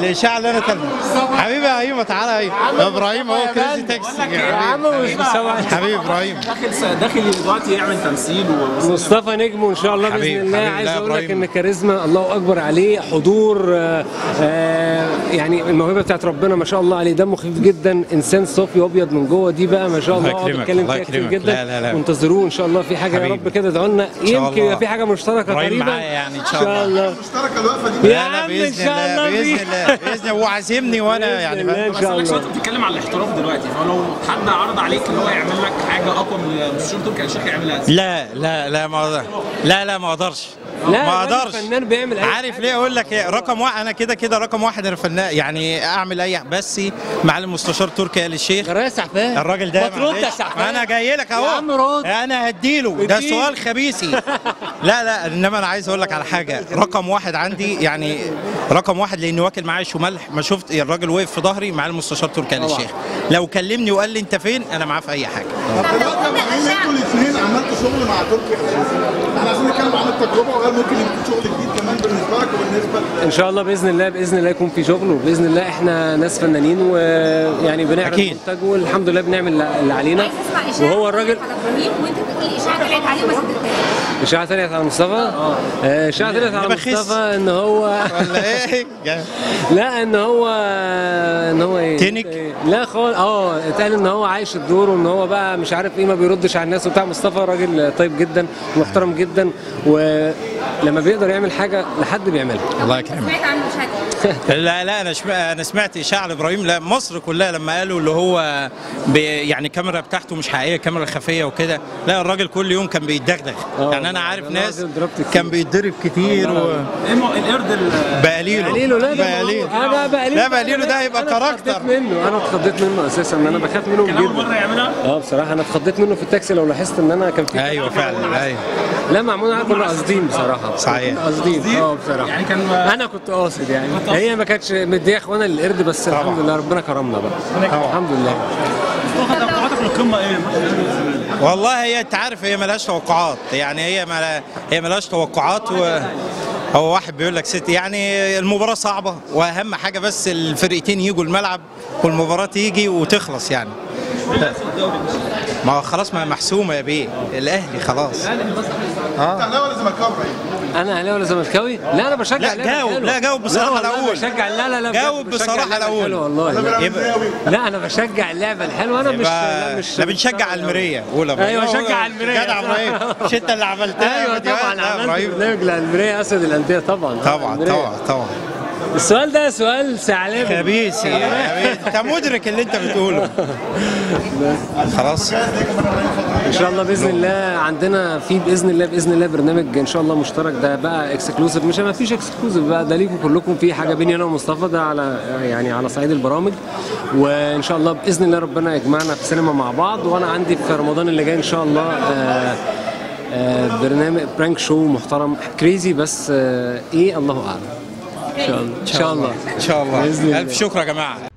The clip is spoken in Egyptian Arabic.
الاشاعه اللي انا تلفزيون حبيبي يا ايوه تعالى ايوه يا ابراهيم اهو كريزي تاكسي يا عم مش مسوي حبيبي ابراهيم داخل داخل دلوقتي يعمل تمثيل و... مصطفى نجم وان شاء الله باذن حبيبي، الله حبيبي، عايز لا اقول لك إبراهيم. ان كاريزما الله اكبر عليه حضور آه، آه، يعني الموهبه بتاعت ربنا ما شاء الله عليه دمه خفيف جدا انسان صافي وابيض من جوه دي بقى ما شاء الله الله اقعد يكرمك، اتكلم الله فيها كتير يكرمك. جدا لا، لا، لا. وانتظروه ان شاء الله في حاجه يا حبيبي. رب كده ادعوا لنا شاء يمكن الله. يبقى في حاجه مشتركه إبراهيم قريبا معايا يعني إن شاء ان شاء الله مشتركه الوقفه دي يا لا عم لا ان باذن شاء الله الله باذن في- الله باذن الله هو عازمني وانا يعني بإذن الله فاهم؟ ان شاء بس الله انت بتتكلم على الاحتراف دلوقتي فلو حد عرض عليك ان هو يعمل لك حاجه اقوى من المستشار تركي آل الشيخ يعملها ازاي؟ لا لا لا ما أقدر. لا لا ما اقدرش لا ما الراجل اقدرش فنان بيعمل أي عارف ليه اقول لك إيه؟ رقم واحد انا كده كده رقم واحد انا فنان يعني اعمل اي بس مع المستشار تركي آل الشيخ جرايه سعفان الراجل ده ما ترد يا معلش. سعفان انا جاي لك اهو يا عم رد. انا هديله ده اديله. سؤال خبيثي لا لا انما انا عايز اقول لك على حاجه رقم واحد عندي يعني رقم واحد لاني واكل معاه شو ملح ما شفت الراجل واقف في ظهري مع المستشار تركي آل الشيخ لو كلمني وقال لي انت فين انا معاه في اي حاجه دلوقتي يا ابراهيم انتوا الاثنين عملتوا شغل مع تركي آل الشيخ احنا عايزين نتكلم عن التجربه وهل ممكن يكون شغل جديد كمان بالنسبه لك وبالنسبه ان شاء الله باذن الله باذن الله يكون في شغل وباذن الله احنا ناس فنانين ويعني بنعرض أكيد. منتج والحمد لله بنعمل اللي علينا عايز اسمع اشاعه وهو الراجل على ابراهيم وانت بتقول لي اشاعه طلعت عليه بس تتكلم اشاعه طلعت على مصطفى آه، اشاعه طلعت على أنا بخس. مصطفى ان هو ولا ايه لا ان هو ان هو ايه تنك؟ لا خالص اه اتقال ان هو عايش الدور وان هو بقى مش عارف ايه ما بيردش على الناس وبتاع مصطفى راجل طيب جدا ومحترم جدا ولما بيقدر يعمل حاجه لحد بيعملها الله يكرمك سمعت عنه اشاعه لا لا انا شم... انا سمعت اشاعه لابراهيم لا مصر كلها لما قالوا اللي هو ب... يعني الكاميرا بتاعته مش حقيقيه كاميرا خفيه وكده لا الراجل كل يوم كان بيتدغدغ آه، يعني انا عارف والله ناس العظيم ضربت كتير. كان بيتضرب كتير و... ايه مو- القرد ال- بقليله بقليله لا ده بقليله موضوع- انا بقليله لا بقليله ده هيبقى أنا كاركتر اتخضيت منه انا اتخضيت منه اساسا انا بخاف منه كان اول جدا مره يعملها اه بصراحه انا اتخضيت منه في التاكسي لو لاحظت ان انا كان في ايوه فعلا ايوه لا معمول على كنا قاصدين بصراحه صحيح. كنا قاصدين اه بصراحه يعني كان انا كنت قاصد يعني هي ما كانتش مديه اخوانا للقرد بس الحمد لله ربنا كرمنا بقى الحمد لله توقعاتك للقمه ايه؟ والله هي انت عارف هي ملهاش توقعات يعني هي ملا... هي ملهاش توقعات و... هو واحد بيقول لك ست يعني المباراة صعبة وأهم حاجة بس الفرقتين يجوا الملعب والمباراة تيجي وتخلص يعني ما هو خلاص ما محسومة يا بيه الأهلي خلاص انت اهلاوي ولا زملكاوي يا ابراهيم؟ انا اهلاوي ولا زملكاوي؟ لا انا بشجع لا، اللعبة جاوب، الحلوة. لا، جاوب بصراحة لا والله الأول. بشجع لا لا لا جاوب بجد بشجع بصراحة اللعبة الأول. الحلوة والله لا. يبقى- لا انا بشجع اللعبه الحلوه انا مش لا يبقى مش احنا بنشجع المرية قول يا إبراهيم. ايوه شجع المرايه جدع ابراهيم مش انت اللي عملتها ايوه فيديوهات؟ طبعا لا، عملت إبراهيم. برنامج للمرايه اسد الانديه طبعا طبعا المراية. طبعا طبعا السؤال ده سؤال ثعلبي خبيث يا خبيث. انت مدرك اللي انت بتقوله خلاص ان شاء الله باذن الله عندنا في باذن الله باذن الله برنامج ان شاء الله مشترك ده بقى اكسكلوسيف مش ما فيش اكسكلوسيف بقى ده ليكم كلكم في حاجه بيني انا ومصطفى ده على يعني على صعيد البرامج وان شاء الله باذن الله ربنا يجمعنا في السينما مع بعض وانا عندي في رمضان اللي جاي ان شاء الله آه آه برنامج برانك شو محترم كريزي بس آه ايه الله اعلم ان شاء الله ان شاء الله ان شاء الله بإذن الله. الف شكر يا جماعه